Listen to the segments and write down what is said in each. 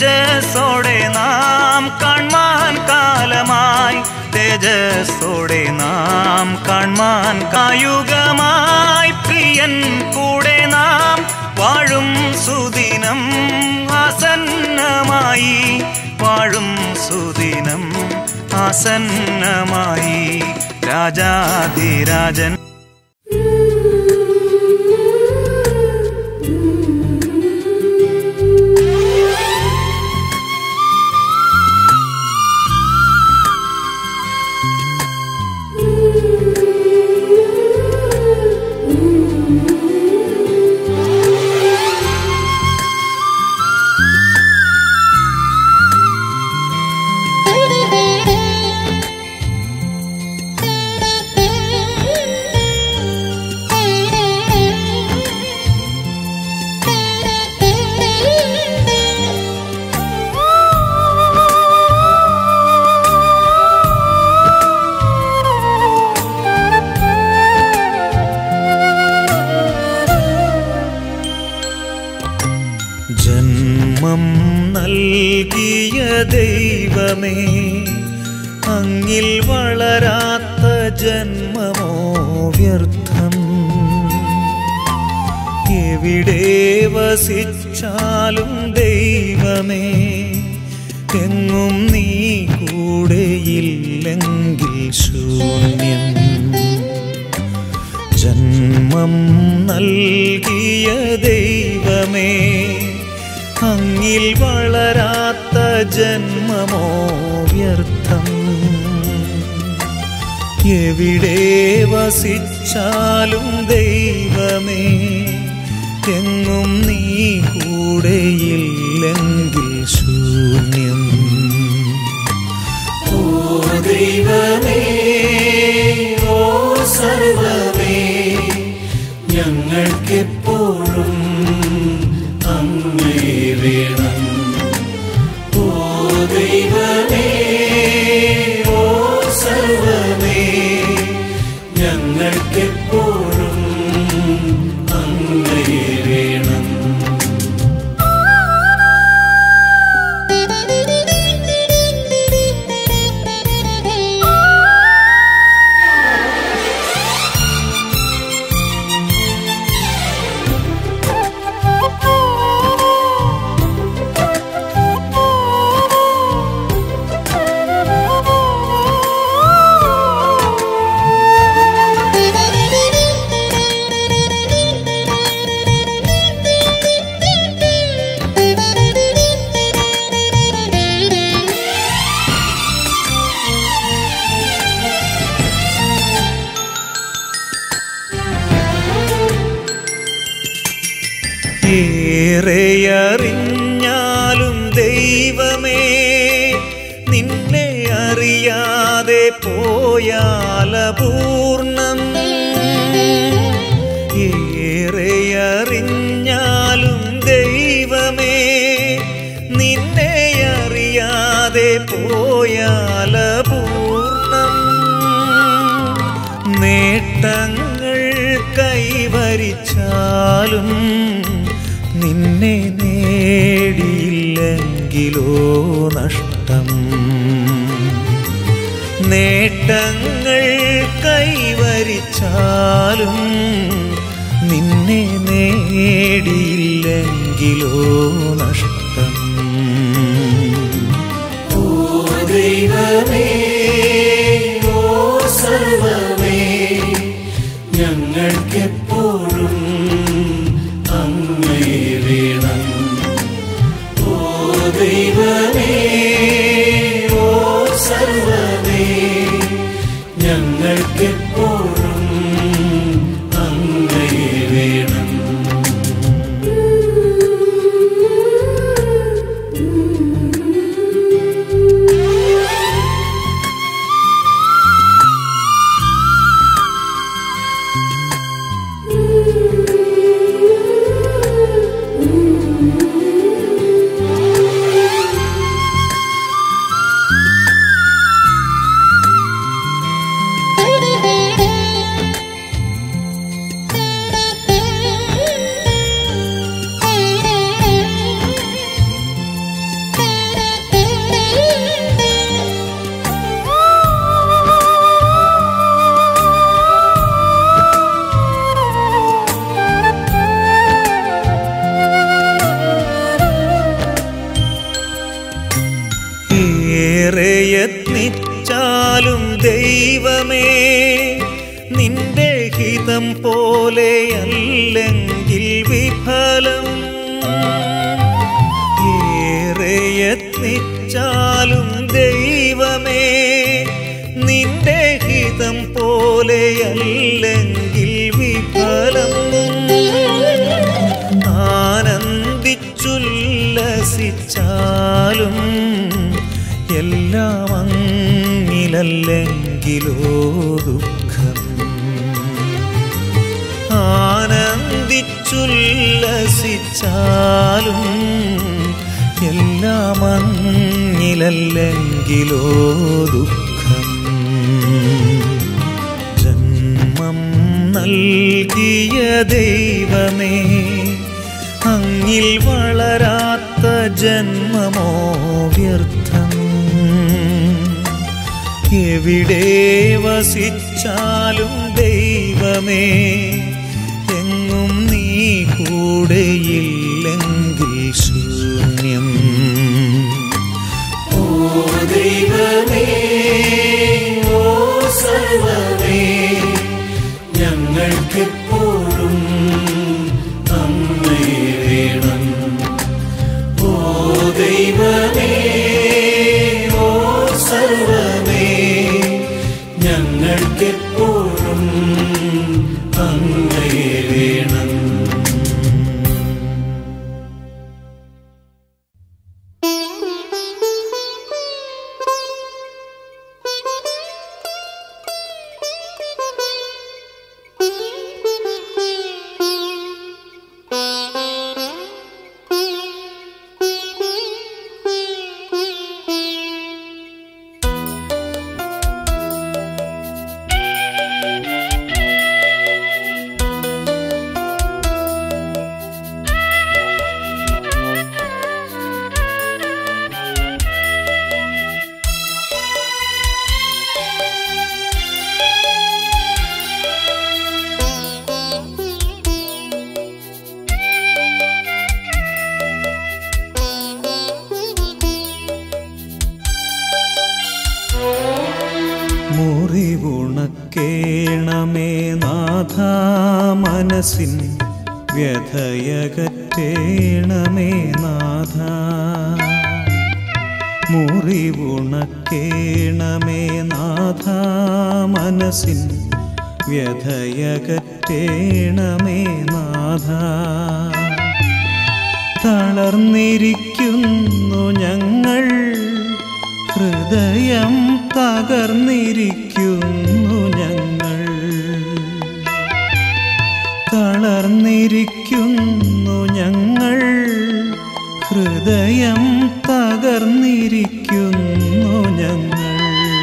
തേജസ്സോടെ നാം കാൺമാൻ കാലമായി തേജസ്സോടെ നാം കാൺമാൻ കായുഗമായി പ്രിയൻ കൂടെ നാം വാഴും സുദിനം ആസന്നമായി വാഴും സുദിനം ആസന്നമായി രാജാധിരാജൻ ജന്മം നൽകിയ ദൈവമേ അങ്ങിൽ വളരാത്ത ജന്മമോ വ്യർത്ഥം എവിടെ വസിച്ചാലും ദൈവമേ എങ്ങും നീ കൂടെയില്ലെങ്കിൽ ശൂന്യം ജന്മം നൽകിയ ദൈവമേ അങ്ങിൽ വളരാത്ത ജന്മമോ വ്യർത്ഥം എവിടെ വസിച്ചാലും ദൈവമേ എങ്ങും നീ കൂടെയില്ലെങ്കിൽ ശൂന്യം ഓ ദൈവമേ ഓ സർവമേ ഞങ്ങൾക്കെപ്പോഴും അങ്ങേ വേണം ഓ ദൈവമേ ഓ സർവമേ ഞങ്ങൾക്കെപ്പോഴും അങ്ങേ വേണം ഏറെയറിഞ്ഞാലും ദൈവമേ നിന്നെ അറിയാതെ പോയാലപൂർണം ഏറെയറിഞ്ഞാലും ദൈവമേ നിന്നെ അറിയാതെ പോയാലപൂർണം നേട്ടങ്ങൾ കൈവരിച്ചാലും നിന്നെ നേടിയില്ലെങ്കിലോ നഷ്ടം നേട്ടങ്ങൾ കൈവരിച്ചാലും നിന്നെ നേടിയില്ലെങ്കിലോ നഷ്ടം ഓ ദൈവമേ ഓ സർവമേ ഞങ്ങൾക്കെപ്പോഴും അങ്ങേ വേണം ഓ ദൈവമേ ഓ സർവമേ ഞങ്ങൾക്കെപ്പോഴും അങ്ങേ വേണം Thank you. ഹിതം പോലെയല്ലെങ്കിൽ വിഫലം ഏറെ യത്നിച്ചാലും ദൈവമേ നിന്റെ ഹിതം പോലെയല്ലെങ്കിൽ വിഫലം ആനന്ദിച്ചുല്ലസിച്ചാലും എല്ലാം അങ്ങിലല്ലെങ്കിലോ ദുഃഖം ആനന്ദിച്ചുല്ലസിച്ചാലും എല്ലാം അങ്ങിലല്ലെങ്കിലോ ദുഃഖം ജന്മം നൽകിയ ദൈവമേ അങ്ങിൽ വളരാത്ത ജന്മമോ വ്യർത്ഥം എവിടെ വസിച്ചാലും ദൈവമേ എങ്ങും നീ കൂടെയില്ലെങ്കിൽ ശൂന്യം ഓ ദൈവമേ ഓ സർവമേ ഞങ്ങൾക്കെപ്പോഴും അങ്ങയെ വേണം ഓ ദൈവമേ ഓ സർവമേ ഞങ്ങൾക്കെപ്പോഴും അങ്ങയെ വേണം മുറിവുണക്കേണമേ നാഥ മനസ്സിൻ വ്യഥയകറ്റേണമേ നാഥ മുറിവുണക്കേണമേ നാഥ മനസ്സിൻ വ്യഥയകറ്റേണമേ നാഥ തളർന്നിരിക്കുന്നു ഞങ്ങൾ ഹൃദയം തകർന്നിരിക്കുന്നു ഞങ്ങൾ തളർന്നിരിക്കുന്നു ഞങ്ങൾ ഹൃദയം തകർന്നിരിക്കുന്നു ഞങ്ങൾ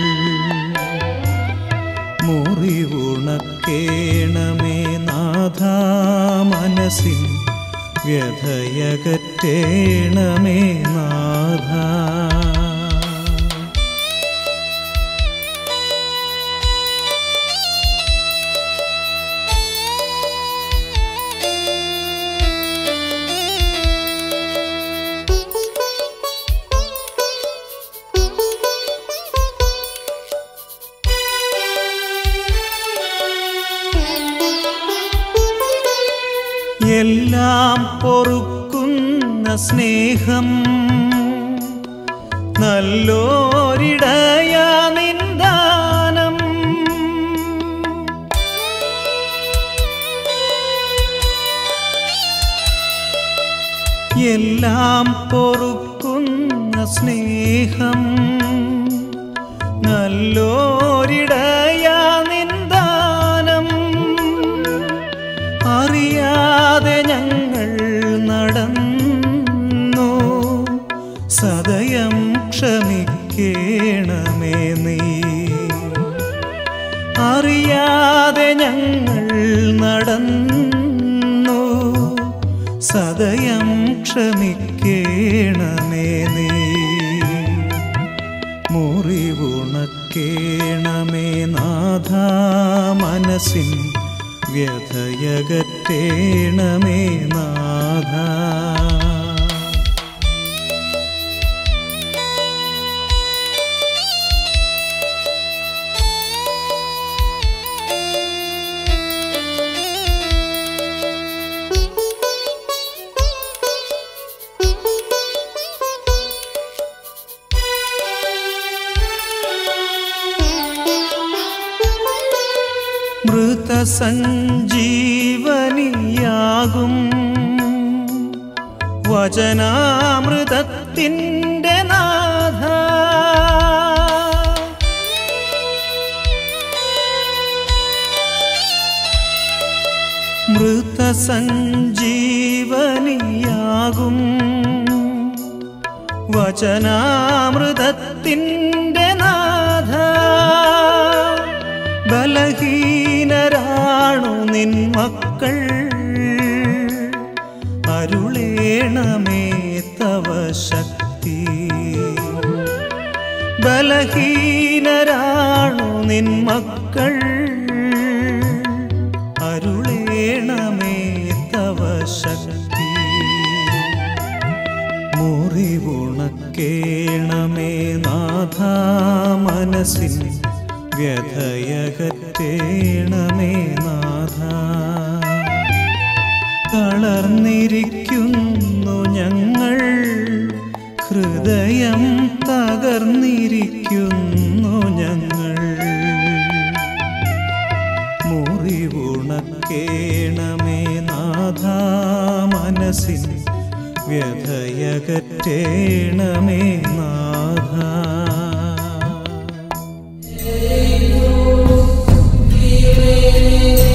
മുറിവുണക്കേണമേ നാഥ മനസ്സിൻ വ്യഥയകറ്റേണമേ നാഥ എല്ലാം പൊറുക്കുന്ന സ്നേഹം നല്ലോരിടയ നിന്ദാനം എല്ലാം പൊറുക്കുന്ന സ്നേഹം നല്ലോരിടയ നിന്ദാനം അറിയാതെ ഞങ്ങൾ നടന്നു സദയം ക്ഷമിക്കേണമേ നീ അറിയാതെ ഞങ്ങൾ നടന്നു സദയം ക്ഷമിക്കേണമേ നീ മുറിവുണക്കേണമേ നാഥ മനസ്സിൻ വ്യഥയകറ്റേണമേ നാഥ ും മൃതസഞ്ജീവനിയാകും വചനാമൃതത്തിൻ്റെ നാഥ മൃതസഞ്ജീവനിയാകും വചനാമൃതത്തിൻ്റെ നാഥ ബലഹീനരാണു നിൻ മക്കൾ അരുളേണമേ തവ ശക്തി ബലഹീനരാണു നിൻ മക്കൾ അരുളേണമേ തവ ശക്തി മുറിവുണക്കേണമേ നാഥ മനസ്സിൻ വ്യഥയകറ്റേണമേ നാഥ തളർന്നിരിക്കുന്നു ഞങ്ങൾ ഹൃദയം തകർന്നിരിക്കുന്നു ഞങ്ങൾ മുറിവുണക്കേണമേ നാഥ മനസ്സിൻ വ്യഥയകറ്റേണമേ നാഥ യേശുവേ